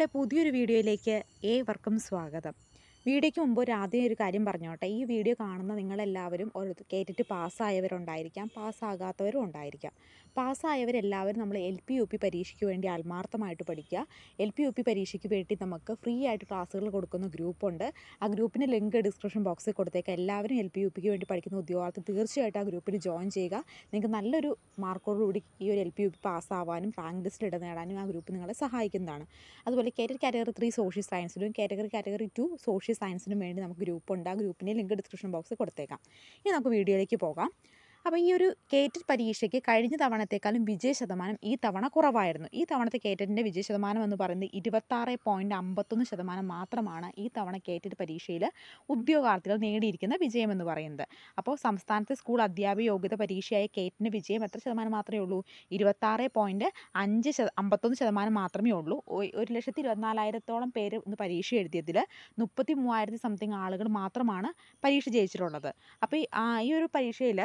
നമ്മുടെ പുതിയൊരു വീഡിയോയിലേക്ക് ഏവർക്കും സ്വാഗതം വീഡിയോയ്ക്ക് മുമ്പ് ഒരു ആദ്യം ഒരു കാര്യം പറഞ്ഞോട്ടെ ഈ വീഡിയോ കാണുന്ന നിങ്ങളെല്ലാവരും ഒരു കേട്ടിട്ട് പാസ്സായവരുണ്ടായിരിക്കാം പാസ്സാകാത്തവരും ഉണ്ടായിരിക്കാം പാസ്സായവരെല്ലാവരും നമ്മൾ എൽ പി യു പി പരീക്ഷയ്ക്ക് വേണ്ടി ആത്മാർത്ഥമായിട്ട് പഠിക്കുക എൽ പി യു പി പരീക്ഷയ്ക്ക് വേണ്ടി നമുക്ക് ഫ്രീ ആയിട്ട് ക്ലാസ്സുകൾ കൊടുക്കുന്ന ഗ്രൂപ്പുണ്ട് ആ ഗ്രൂപ്പിൻ്റെ ലിങ്ക് ഡിസ്ക്രിപ്ഷൻ ബോക്സിൽ കൊടുത്തേക്കാം എല്ലാവരും എൽ പി യു പിക്ക് വേണ്ടി പഠിക്കുന്ന ഉദ്യോഗാർത്ഥി തീർച്ചയായിട്ടും ആ ഗ്രൂപ്പിൽ ജോയിൻ ചെയ്യുക നിങ്ങൾക്ക് നല്ലൊരു മാർക്കോടുകൂടി ഈ ഒരു എൽ പി യു പി പാസ്സാവാനും റാങ്ക് ലിസ്റ്റിൽ ഇട നേടാനും ആ ഗ്രൂപ്പ് നിങ്ങളെ സഹായിക്കുന്നതാണ് അതുപോലെ കാറ്റഗറി കാറ്റഗറി ത്രീ സോഷ്യൽ സയൻസിലും കാറ്റഗറി കാറ്റഗറി ടു സോഷ്യൽ സയൻസിനും വേണ്ടി നമുക്ക് ഗ്രൂപ്പുണ്ട് ആ ഗ്രൂപ്പിൻ്റെ ലിങ്ക് ഡിസ്ക്രിപ്ഷൻ ബോക്സിൽ കൊടുത്തേക്കാം ഇനി നമുക്ക് വീഡിയോയിലേക്ക് പോകാം അപ്പോൾ ഈ ഒരു കേറ്റഡ് പരീക്ഷയ്ക്ക് കഴിഞ്ഞ തവണത്തേക്കാളും വിജയ ശതമാനം ഈ തവണ കുറവായിരുന്നു ഈ തവണത്തെ കേറ്റഡിൻ്റെ വിജയ ശതമാനം എന്ന് പറയുന്നത് ഇരുപത്താറ് പോയിൻറ്റ് അമ്പത്തൊന്ന് ശതമാനം മാത്രമാണ് ഈ തവണ കേറ്റഡ് പരീക്ഷയിൽ ഉദ്യോഗാർത്ഥികൾ നേടിയിരിക്കുന്ന വിജയം എന്ന് പറയുന്നത് അപ്പോൾ സംസ്ഥാനത്തെ സ്കൂൾ അധ്യാപക യോഗ്യത പരീക്ഷയായ കേറ്റിൻ്റെ വിജയം എത്ര ശതമാനം മാത്രമേ ഉള്ളൂ ഇരുപത്താറ് പോയിൻറ്റ് അഞ്ച് ശത അമ്പത്തൊന്ന് ശതമാനം മാത്രമേ ഉള്ളൂ ഒ- ഒരു ലക്ഷത്തി ഇരുപത്തിനാലായിരത്തോളം പേര് ഇന്ന് പരീക്ഷ എഴുതിയതിൽ മുപ്പത്തി മൂവായിരത്തി സംതിങ് ആളുകൾ മാത്രമാണ് പരീക്ഷ ജയിച്ചിട്ടുള്ളത് അപ്പോൾ ഈ ആ ഈ ഒരു പരീക്ഷയിൽ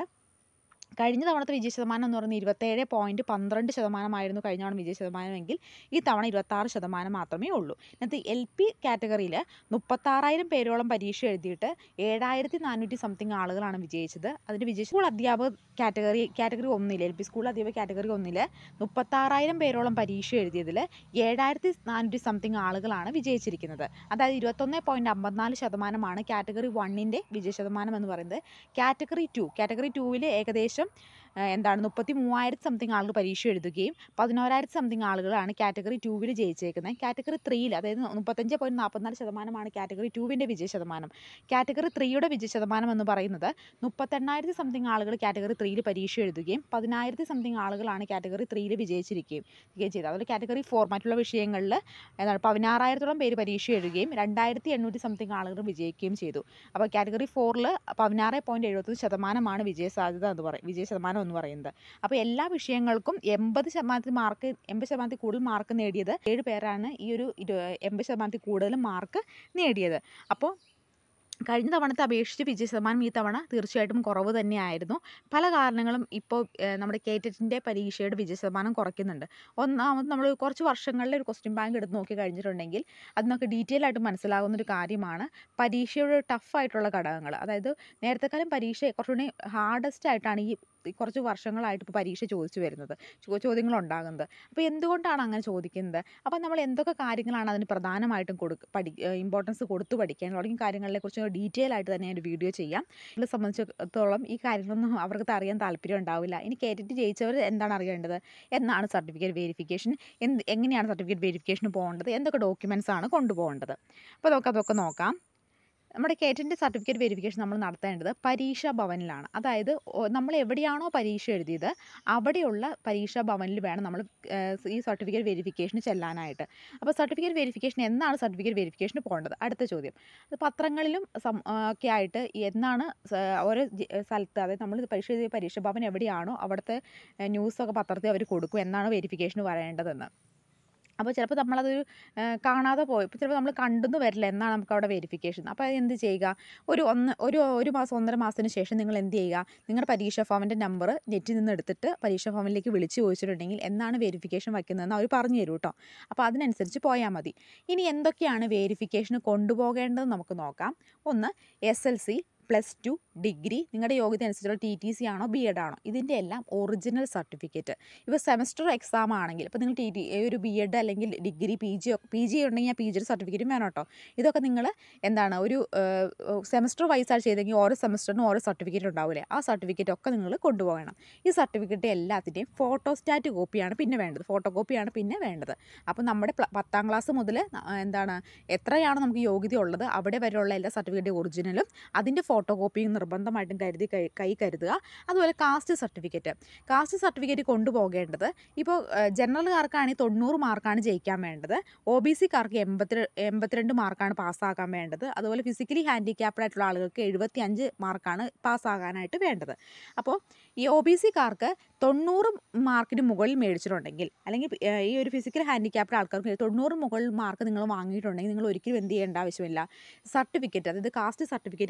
കഴിഞ്ഞ തവണത്തെ വിജയ ശതമാനം എന്ന് പറയുന്നത് ഇരുപത്തേഴ് പോയിൻറ്റ് പന്ത്രണ്ട് ശതമാനമായിരുന്നു കഴിഞ്ഞ തവണ വിജയ ശതമാനമെങ്കിൽ ഈ തവണ ഇരുപത്താറ് ശതമാനം മാത്രമേ ഉള്ളൂ ഇന്നത്തെ എൽ പി കാറ്റഗറിയിൽ മുപ്പത്താറായിരം പേരോളം പരീക്ഷ എഴുതിയിട്ട് ഏഴായിരത്തി നാനൂറ്റി സംതിങ് ആളുകളാണ് വിജയിച്ചത് അതിൻ്റെ വിജയ സ്കൂൾ അധ്യാപക കാറ്റഗറി കാറ്റഗറി ഒന്നിൽ എൽ പി സ്കൂൾ അധ്യാപക കാറ്റഗറി ഒന്നിൽ മുപ്പത്താറായിരം പേരോളം പരീക്ഷ എഴുതിയതിൽ ഏഴായിരത്തി നാനൂറ്റി സംതിങ് ആളുകളാണ് വിജയിച്ചിരിക്കുന്നത് അതായത് ഇരുപത്തൊന്ന് പോയിൻറ്റ് അമ്പത്തിനാല് ശതമാനമാണ് കാറ്റഗറി വണ്ണിൻ്റെ വിജയ ശതമാനം എന്ന് പറയുന്നത് കാറ്റഗറി ടു കാറ്റഗറി ടൂവിൽ ഏകദേശം ആ, എന്താണ് മുപ്പത്തി മൂവായിരത്തി സംതിങ് ആളുകൾ പരീക്ഷ എഴുതുകയും പതിനോരായിരത്തി സംതിങ് ആളുകളാണ് കാറ്റഗറി ടൂവിൽ ജയിച്ചേക്കുന്നത് കാറ്റഗറി ത്രീയിൽ അതായത് മുപ്പത്തഞ്ച് പോയിൻറ്റ് നാൽപ്പത്തിനാല് ശതമാനമാണ് കാറ്റഗറി ടൂവിൻ്റെ വിജയ ശതമാനം കാറ്റഗറി ത്രീയുടെ വിജയ ശതമാനം എന്ന് പറയുന്നത് മുപ്പത്തെണ്ണായിരത്തി സംതിങ് ആളുകൾ കാറ്റഗറി ത്രീയിൽ പരീക്ഷ എഴുതുകയും പതിനായിരത്തി സംതിങ് ആളുകളാണ് കാറ്റഗറി ത്രീയിൽ വിജയിച്ചിരിക്കുകയും ഇരിക്കുകയും ചെയ്തത് അതുപോലെ കാറ്റഗറി ഫോർ മറ്റുള്ള വിഷയങ്ങളിൽ എന്താണ് പതിനാറായിരത്തോളം പേര് പരീക്ഷ എഴുതുകയും രണ്ടായിരത്തി എണ്ണൂറ്റി സംതിങ് ആളുകൾ വിജയിക്കുകയും ചെയ്തു അപ്പോൾ കാറ്റഗറി ഫോറിൽ പതിനാറ് പോയിൻറ്റ് എഴുപത്തൊന്ന് ശതമാനമാണ് വിജയ സാധ്യത എന്ന് പറയും വിജയ ശതമാനം എന്ന് പറയുന്നത് അപ്പോൾ എല്ലാ വിഷയങ്ങൾക്കും എൺപത് ശതമാനത്തിൽ മാർക്ക് എൺപത് ശതമാനത്തിൽ കൂടുതൽ മാർക്ക് നേടിയത് ഏഴ് പേരാണ് ഈ ഒരു ഇരു എൺപത് ശതമാനത്തിൽ കൂടുതൽ മാർക്ക് നേടിയത് അപ്പോൾ കഴിഞ്ഞ തവണത്തെ അപേക്ഷിച്ച് വിജയ ശതമാനം ഈ തവണ തീർച്ചയായിട്ടും കുറവ് തന്നെയായിരുന്നു പല കാരണങ്ങളും ഇപ്പോൾ ഏഹ്, നമ്മുടെ കേറ്ററ്റിൻ്റെ പരീക്ഷയുടെ വിജയ ശതമാനം കുറയ്ക്കുന്നുണ്ട് ഒന്നാമത് നമ്മൾ കുറച്ച് വർഷങ്ങളിലെ ഒരു ക്വസ്റ്റ്യൻ ബാങ്ക് എടുത്ത് നോക്കി കഴിഞ്ഞിട്ടുണ്ടെങ്കിൽ അത് നമുക്ക് ഡീറ്റെയിൽ ആയിട്ട് മനസ്സിലാകുന്ന ഒരു കാര്യമാണ് പരീക്ഷയുടെ ടഫ് ആയിട്ടുള്ള ഘടകങ്ങൾ അതായത് നേരത്തെക്കാലം പരീക്ഷ കുറച്ചുകൂടി ഹാർഡസ്റ്റ് ആയിട്ടാണ് ഈ ഈ കുറച്ച് വർഷങ്ങളായിട്ട് ഇപ്പോൾ പരീക്ഷ ചോദിച്ചു വരുന്നത് ചോ- ചോദ്യങ്ങൾ ഉണ്ടാകുന്നത് അപ്പോൾ എന്തുകൊണ്ടാണ് അങ്ങനെ ചോദിക്കുന്നത് അപ്പോൾ നമ്മൾ എന്തൊക്കെ കാര്യങ്ങളാണ് അതിന് പ്രധാനമായിട്ടും കൊടുക്ക പഠി ഇമ്പോർട്ടൻസ് കൊടുത്തു പഠിക്കാൻ തുടങ്ങിയ കാര്യങ്ങളെക്കുറിച്ച് ഡീറ്റെയിൽ ആയിട്ട് തന്നെ ഒരു വീഡിയോ ചെയ്യാം ഇതിനെ സംബന്ധിച്ചിടത്തോളം ഈ കാര്യങ്ങളൊന്നും അവർക്ക് അറിയാൻ താല്പര്യം ഉണ്ടാവില്ല ഇനി കേട്ടിട്ട് ജയിച്ചവർ എന്താണ് അറിയേണ്ടത് എന്നാണ് സർട്ടിഫിക്കറ്റ് വെരിഫിക്കേഷൻ എന്ത് എങ്ങനെയാണ് സർട്ടിഫിക്കറ്റ് വെരിഫിക്കേഷന് പോകേണ്ടത് എന്തൊക്കെ ഡോക്യുമെൻറ്റ്സ് ആണ് കൊണ്ടുപോകേണ്ടത് അപ്പോൾ നമുക്ക് അതൊക്കെ നോക്കാം നമ്മുടെ കേറ്റിൻ്റെ സർട്ടിഫിക്കറ്റ് വെരിഫിക്കേഷൻ നമ്മൾ നടത്തേണ്ടത് പരീക്ഷാ ഭവനിലാണ് അതായത് ഓ- നമ്മൾ എവിടെയാണോ പരീക്ഷ എഴുതിയത് അവിടെയുള്ള പരീക്ഷാ ഭവനിൽ വേണം നമ്മൾ ഏഹ്, ഈ സർട്ടിഫിക്കറ്റ് വെരിഫിക്കേഷന് ചെല്ലാനായിട്ട് അപ്പോൾ സർട്ടിഫിക്കറ്റ് വെരിഫിക്കേഷൻ എന്നാണ് സർട്ടിഫിക്കറ്റ് വെരിഫിക്കേഷന് പോകേണ്ടത് അടുത്ത ചോദ്യം അത് പത്രങ്ങളിലും സം- ആ, ഒക്കെ ആയിട്ട് എന്നാണ് സ- ഓരോ ജി- സ്ഥലത്ത് അതായത് നമ്മൾ പരീക്ഷ എഴുതിയ പരീക്ഷാ ഭവൻ എവിടെയാണോ അവിടുത്തെ ഏഹ്, ന്യൂസൊക്കെ പത്രത്തിൽ അവർ കൊടുക്കും എന്നാണ് വെരിഫിക്കേഷന് വരേണ്ടതെന്ന് അപ്പോൾ ചിലപ്പോൾ നമ്മളതൊരു ഏഹ്, കാണാതെ പോയി ഇപ്പോൾ ചിലപ്പോൾ നമ്മൾ കണ്ടെന്ന് വരില്ല എന്നാണ് നമുക്ക് അവിടെ വെരിഫിക്കേഷൻ അപ്പോൾ അത് എന്ത് ചെയ്യുക ഒരു ഒന്ന് ഒരു ഒരു മാസം ഒന്നര മാസത്തിന് ശേഷം നിങ്ങൾ എന്ത് ചെയ്യുക നിങ്ങളുടെ പരീക്ഷാ ഫോമിൻ്റെ നമ്പർ നെറ്റിൽ നിന്ന് എടുത്തിട്ട് പരീക്ഷാ ഫോമിലേക്ക് വിളിച്ച് ചോദിച്ചിട്ടുണ്ടെങ്കിൽ എന്നാണ് വെരിഫിക്കേഷൻ വയ്ക്കുന്നതെന്ന് അവർ പറഞ്ഞു തരും കേട്ടോ അപ്പോൾ അതിനനുസരിച്ച് പോയാൽ മതി ഇനി എന്തൊക്കെയാണ് വെരിഫിക്കേഷന് കൊണ്ടുപോകേണ്ടത് നമുക്ക് നോക്കാം ഒന്ന് S L C plus two degree നിങ്ങളുടെ യോഗ്യത അനുസരിച്ചുള്ള ടി ടി സി ആണോ ബി എഡ് ആണോ ഇതിൻ്റെ എല്ലാം ഒറിജിനൽ സർട്ടിഫിക്കറ്റ് ഇപ്പോൾ സെമസ്റ്റർ എക്സാം ആണെങ്കിൽ ഇപ്പോൾ നിങ്ങൾ ടി ടി ഒരു ബി എഡ് അല്ലെങ്കിൽ degree P G P G ഉണ്ടെങ്കിൽ ആ പി ജിയുടെ സർട്ടിഫിക്കറ്റും വേണം കേട്ടോ ഇതൊക്കെ നിങ്ങൾ എന്താണ് ഒരു സെമസ്റ്റർ വൈസാണ് ചെയ്തെങ്കിൽ ഓരോ സെമസ്റ്ററിനും ഓരോ സർട്ടിഫിക്കറ്റ് ഉണ്ടാവില്ലേ ആ സർട്ടിഫിക്കറ്റ് ഒക്കെ നിങ്ങൾ കൊണ്ടുപോകണം ഈ സർട്ടിഫിക്കറ്റ് എല്ലാത്തിൻ്റെയും ഫോട്ടോസ്റ്റാറ്റ് കോപ്പിയാണ് പിന്നെ വേണ്ടത് ഫോട്ടോ കോപ്പിയാണ് പിന്നെ വേണ്ടത് അപ്പോൾ നമ്മുടെ പ്ല- പത്താം ക്ലാസ് മുതൽ എന്താണ് എത്രയാണ് നമുക്ക് യോഗ്യത ഉള്ളത് അവിടെ വരെയുള്ള എല്ലാ സർട്ടിഫിക്കറ്റ് ഒറിജിനലും അതിൻ്റെ ഫോട്ടോ കോപ്പിയും നിർബന്ധമായിട്ടും കരുതി കൈ കൈ കരുതുക അതുപോലെ കാസ്റ്റ് സർട്ടിഫിക്കറ്റ് കാസ്റ്റ് സർട്ടിഫിക്കറ്റ് കൊണ്ടുപോകേണ്ടത് ഇപ്പോൾ ജനറൽകാർക്കാണെങ്കിൽ തൊണ്ണൂറ് മാർക്കാണ് ജയിക്കാൻ വേണ്ടത് ഒ ബി സിക്കാർക്ക് എൺപത്തി എൺപത്തിരണ്ട് മാർക്കാണ് പാസ്സാക്കാൻ വേണ്ടത് അതുപോലെ ഫിസിക്കലി ഹാൻഡിക്യാപ്ഡ് ആയിട്ടുള്ള ആളുകൾക്ക് എഴുപത്തി അഞ്ച് മാർക്കാണ് പാസ്സാകാനായിട്ട് വേണ്ടത് അപ്പോൾ ഈ ഒ ബി സിക്കാർക്ക് തൊണ്ണൂറ് മാർക്കിന് മുകളിൽ മേടിച്ചിട്ടുണ്ടെങ്കിൽ അല്ലെങ്കിൽ ഏഹ്, ഈ ഒരു ഫിസിക്കൽ ഹാൻഡിക്യാപ്ഡ് ആൾക്കാർക്ക് തൊണ്ണൂറ് മുകളിൽ മാർക്ക് നിങ്ങൾ വാങ്ങിയിട്ടുണ്ടെങ്കിൽ നിങ്ങൾ ഒരിക്കലും എന്ത് ചെയ്യേണ്ട ആവശ്യമില്ല സർട്ടിഫിക്കറ്റ് അതായത് കാസ്റ്റ് സർട്ടിഫിക്കറ്റ് കൊണ്ടുപോകേണ്ട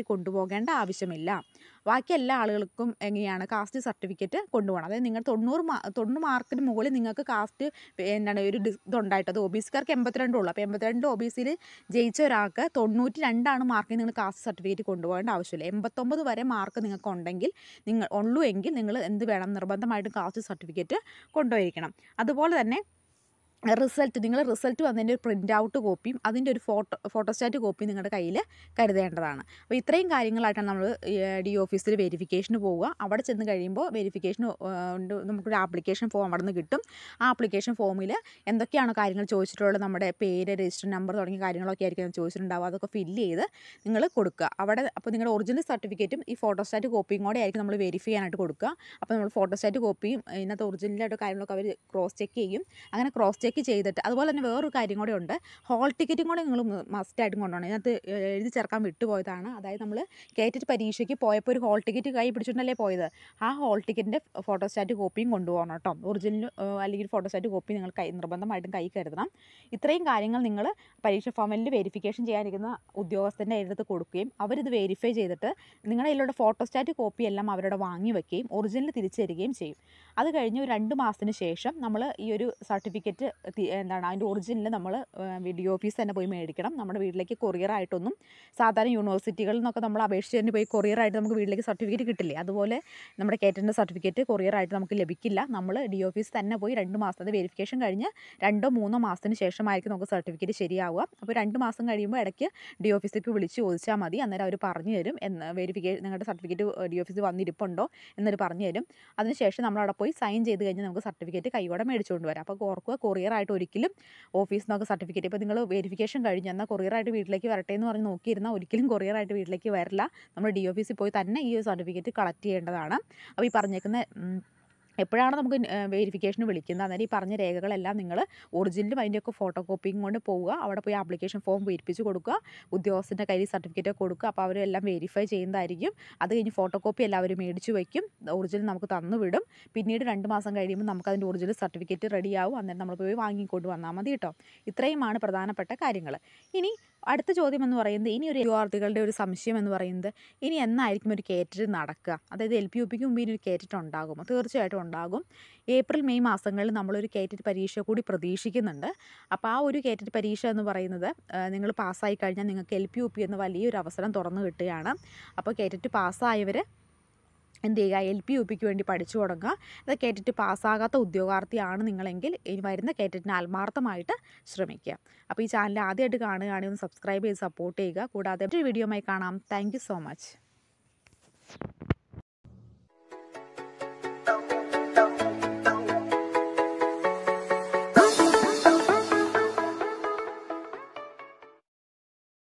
പോകേണ്ട ആവശ്യമില്ല ബാക്കി എല്ലാ ആളുകൾക്കും എങ്ങനെയാണ് കാസ്റ്റ് സർട്ടിഫിക്കറ്റ് കൊണ്ടുപോകണം അതായത് നിങ്ങൾ തൊണ്ണൂറ് മാ തൊണ്ണൂറ് മാർക്കിന് മുകളിൽ നിങ്ങൾക്ക് കാസ്റ്റ് എന്താണ് ഒരു ഡി ഇതുണ്ടായിട്ട് അത് ഒ ബി സിക്കാർക്ക് എൺപത്തിരണ്ട് ഉള്ളൂ അപ്പോൾ എൺപത്തിരണ്ട് ഒ ബി സിയിൽ ജയിച്ച ഒരാൾക്ക് തൊണ്ണൂറ്റി രണ്ടാണ് മാർക്കിൽ നിങ്ങൾ കാസ്റ്റ് സർട്ടിഫിക്കറ്റ് കൊണ്ടുപോകേണ്ട ആവശ്യമില്ല എൺപത്തൊമ്പത് വരെ മാർക്ക് നിങ്ങൾക്ക് ഉണ്ടെങ്കിൽ നിങ്ങൾ ഉള്ളൂ എങ്കിൽ നിങ്ങൾ എന്ത് വേണം നിർബന്ധമായിട്ടും കാസ്റ്റ് സർട്ടിഫിക്കറ്റ് കൊണ്ടുപോയിരിക്കണം അതുപോലെ തന്നെ റിസൾട്ട് നിങ്ങൾ റിസൾട്ട് വന്നതിൻ്റെ ഒരു പ്രിൻ്റ് ഔട്ട് കോപ്പിയും അതിൻ്റെ ഒരു ഫോട്ടോ ഫോട്ടോസ്റ്റാറ്റ് കോപ്പിയും നിങ്ങളുടെ കയ്യിൽ കരുതേണ്ടതാണ് അപ്പോൾ ഇത്രയും കാര്യങ്ങളായിട്ടാണ് നമ്മൾ ഡി ഓഫീസിൽ വെരിഫിക്കേഷന് പോവുക അവിടെ ചെന്ന് കഴിയുമ്പോൾ വെരിഫിക്കേഷൻ നമുക്കൊരു ആപ്ലിക്കേഷൻ ഫോം അവിടെ നിന്ന് കിട്ടും ആ ആപ്ലിക്കേഷൻ ഫോമിൽ എന്തൊക്കെയാണോ കാര്യങ്ങൾ ചോദിച്ചിട്ടുള്ളത് നമ്മുടെ പേര് രജിസ്റ്റർ നമ്പർ തുടങ്ങിയ കാര്യങ്ങളൊക്കെ ആയിരിക്കും ചോദിച്ചിട്ടുണ്ടാവുക അതൊക്കെ ഫില്ല് ചെയ്ത് നിങ്ങൾ കൊടുക്കുക അവിടെ അപ്പോൾ നിങ്ങളുടെ ഒറിജിനൽ സർട്ടിഫിക്കറ്റും ഈ ഫോട്ടോസ്റ്റാറ്റ് കോപ്പിയും കൂടെ ആയിരിക്കും നമ്മൾ വെരിഫൈ ചെയ്യാനായിട്ട് കൊടുക്കുക അപ്പോൾ നമ്മൾ ഫോട്ടോസ്റ്റാറ്റ് കോപ്പിയും ഇതിനകത്ത് ഒറിജിനലായിട്ട് കാര്യങ്ങളൊക്കെ അവർ ക്രോസ് ചെക്ക് ചെയ്യും അങ്ങനെ ക്രോസ് ചെക്ക് ചെയ്തിട്ട് അതുപോലെ തന്നെ വേറൊരു കാര്യം കൂടെ ഉണ്ട് ഹോൾ ടിക്കറ്റും കൂടെ നിങ്ങൾ മസ്റ്റായിട്ടും കൊണ്ടുപോകണം ഇതിനകത്ത് എഴുതി ചേർക്കാൻ വിട്ടുപോയതാണ് അതായത് നമ്മൾ കയറ്റിട്ട് പരീക്ഷയ്ക്ക് പോയപ്പോൾ ഒരു ഹോൾ ടിക്കറ്റ് കൈ പിടിച്ചിട്ടുണ്ടല്ലേ പോയത് ആ ഹോൾ ടിക്കറ്റിൻ്റെ ഫോട്ടോസ്റ്റാറ്റ് കോപ്പിയും കൊണ്ടുപോകണം കേട്ടോ ഒറിജിനൽ അല്ലെങ്കിൽ ഫോട്ടോസ്റ്റാറ്റ് കോപ്പി നിങ്ങൾ കൈ നിർബന്ധമായിട്ടും കൈ കരുതണം ഇത്രയും കാര്യങ്ങൾ നിങ്ങൾ പരീക്ഷ ഫോമിൽ വെരിഫിക്കേഷൻ ചെയ്യാനിരിക്കുന്ന ഉദ്യോഗസ്ഥൻ്റെ അടുത്ത് കൊടുക്കുകയും അവരിത് വെരിഫൈ ചെയ്തിട്ട് നിങ്ങളുടെ കയ്യിലുള്ള ഫോട്ടോസ്റ്റാറ്റ് കോപ്പി എല്ലാം അവരോട് വാങ്ങി വെക്കുകയും ഒറിജിനൽ തിരിച്ചു തരികയും ചെയ്യും അത് കഴിഞ്ഞ് ഒരു രണ്ട് മാസത്തിന് ശേഷം നമ്മൾ ഈ ഒരു സർട്ടിഫിക്കറ്റ് എന്താണ് അതിൻ്റെ ഒറിജിനൽ നമ്മൾ ഡി ഓഫീസ് തന്നെ പോയി മേടിക്കണം നമ്മുടെ വീട്ടിലേക്ക് കൊറിയറായിട്ടൊന്നും സാധാരണ യൂണിവേഴ്സിറ്റികളിൽ നിന്നൊക്കെ നമ്മൾ അപേക്ഷിച്ച് തന്നെ പോയി കൊറിയറായിട്ട് നമുക്ക് വീട്ടിലേക്ക് സർട്ടിഫിക്കറ്റ് കിട്ടില്ലേ അതുപോലെ നമ്മുടെ കേറ്റൻ്റെ സർട്ടിഫിക്കറ്റ് കൊറിയറായിട്ട് നമുക്ക് ലഭിക്കില്ല നമ്മൾ ഡി ഓഫീസ് തന്നെ പോയി രണ്ട് മാസത്തെ വെരിഫിക്കേഷൻ കഴിഞ്ഞ് രണ്ടോ മൂന്നോ മാസത്തിന് ശേഷമായിരിക്കും നമുക്ക് സർട്ടിഫിക്കറ്റ് ശരിയാവുക അപ്പോൾ രണ്ട് മാസം കഴിയുമ്പോൾ ഇടയ്ക്ക് ഡി ഓഫീസിലേക്ക് വിളിച്ച് ചോദിച്ചാൽ മതി അന്നേരം അവർ പറഞ്ഞു തരും എന്ന് വെരിഫിക്കേഷൻ നിങ്ങളുടെ സർട്ടിഫിക്കറ്റ് ഡി ഓഫീസിൽ വന്നിരിപ്പുണ്ടോ എന്നൊരു പറഞ്ഞു തരും അതിനുശേഷം നമ്മൾ അവിടെ പോയി സൈൻ ചെയ്ത് കഴിഞ്ഞ് നമുക്ക് സർട്ടിഫിക്കറ്റ് കൈയോടെ മേടിച്ചുകൊണ്ട് വരാം അപ്പോൾ ഓർക്കുക കൊറിയറായിട്ട് ഒരിക്കലും ഓഫീസിൽ നിന്നൊക്കെ സർട്ടിഫിക്കറ്റ് ഇപ്പോൾ നിങ്ങൾ വെരിഫിക്കേഷൻ കഴിഞ്ഞ് എന്നാൽ കൊറിയറായിട്ട് വീട്ടിലേക്ക് വരട്ടെ എന്ന് പറഞ്ഞ് നോക്കിയിരുന്നാൽ ഒരിക്കലും കൊറിയറായിട്ട് വീട്ടിലേക്ക് വരില്ല നമ്മൾ ഡി ഓഫീസിൽ പോയി തന്നെ ഈ ഒരു സർട്ടിഫിക്കറ്റ് കളക്ട് ചെയ്യേണ്ടതാണ് അപ്പോൾ ഈ പറഞ്ഞേക്കുന്ന എപ്പോഴാണ് നമുക്ക് വെരിഫിക്കേഷന് വിളിക്കുന്നത് അന്നേരം ഈ പറഞ്ഞ രേഖകളെല്ലാം നിങ്ങൾ ഒറിജിനലും അതിൻ്റെയൊക്കെ ഫോട്ടോ കോപ്പിയും കൊണ്ട് പോവുക അവിടെ പോയി ആപ്ലിക്കേഷൻ ഫോം പൂരിപ്പിച്ച് കൊടുക്കുക ഉദ്യോഗസ്ഥൻ്റെ കയ്യിൽ സർട്ടിഫിക്കറ്റ് കൊടുക്കുക അപ്പോൾ അവരെല്ലാം വെരിഫൈ ചെയ്യുന്നതായിരിക്കും അത് കഴിഞ്ഞ് ഫോട്ടോ കോപ്പി എല്ലാവരും മേടിച്ച് വയ്ക്കും ഒറിജിനൽ നമുക്ക് തന്നു വിടും പിന്നീട് രണ്ട് മാസം കഴിയുമ്പോൾ നമുക്ക് അതിൻ്റെ ഒറിജിനൽ സർട്ടിഫിക്കറ്റ് റെഡിയാവും അന്നേരം നമ്മൾ പോയി വാങ്ങിക്കൊണ്ട് വന്നാൽ മതി കേട്ടോ ഇത്രയുമാണ് പ്രധാനപ്പെട്ട കാര്യങ്ങൾ ഇനി അടുത്ത ചോദ്യം എന്ന് പറയുന്നത് ഇനി ഒരു വിദ്യാർത്ഥികളുടെ ഒരു സംശയം എന്ന് പറയുന്നത് ഇനി എന്നായിരിക്കും ഒരു കേറ്ററ്റ് നടക്കുക അതായത് എൽ പി യു പിക്ക് മുമ്പ് ഇനി ഒരു കേറ്ററ്റ് ഉണ്ടാകുമോ തീർച്ചയായിട്ടും ഉണ്ടാകും ഏപ്രിൽ മെയ് മാസങ്ങളിൽ നമ്മളൊരു കേറ്ററ്റ് പരീക്ഷ കൂടി പ്രതീക്ഷിക്കുന്നുണ്ട് അപ്പോൾ ആ ഒരു കേറ്ററ്റ് പരീക്ഷ എന്ന് പറയുന്നത് നിങ്ങൾ പാസ്സായി കഴിഞ്ഞാൽ നിങ്ങൾക്ക് എൽ പി യു പി എന്ന വലിയൊരു അവസരം തുറന്നു കിട്ടുകയാണ് അപ്പോൾ കേറ്ററ്റ് പാസ്സായവർ എന്ത് ചെയ്യുക എൽ പി യു പിക്ക് വേണ്ടി പഠിച്ചു തുടങ്ങുക അത് കേട്ടിട്ട് പാസ്സാകാത്ത ഉദ്യോഗാർത്ഥിയാണ് നിങ്ങളെങ്കിൽ ഇനി വരുന്ന കേട്ടിട്ടിന് ആത്മാർത്ഥമായിട്ട് ശ്രമിക്കുക അപ്പോൾ ഈ ചാനൽ ആദ്യമായിട്ട് കാണുകയാണെങ്കിൽ ഒന്ന് സബ്സ്ക്രൈബ് ചെയ്ത് സപ്പോർട്ട് ചെയ്യുക കൂടാതെ ഒരു വീഡിയോയുമായി കാണാം താങ്ക് സോ മച്ച്